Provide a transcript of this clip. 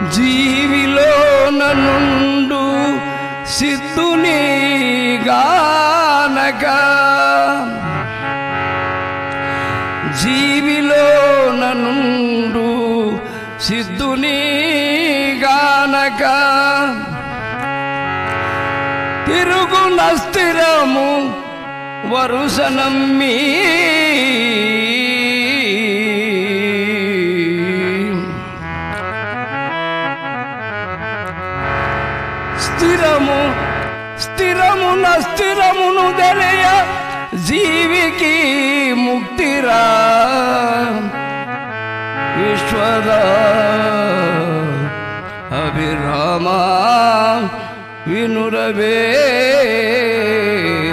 జీవిలో నుండు సిద్ధుని గానక జీవిలో నుండు సిద్ధుని గానక తిరుగు నస్థిరము వరుస నమ్మి స్థిరము స్థిరమున స్థిరమును తెలియ జీవికి ముక్తిరా విశ్వద అభిరామ వినురవే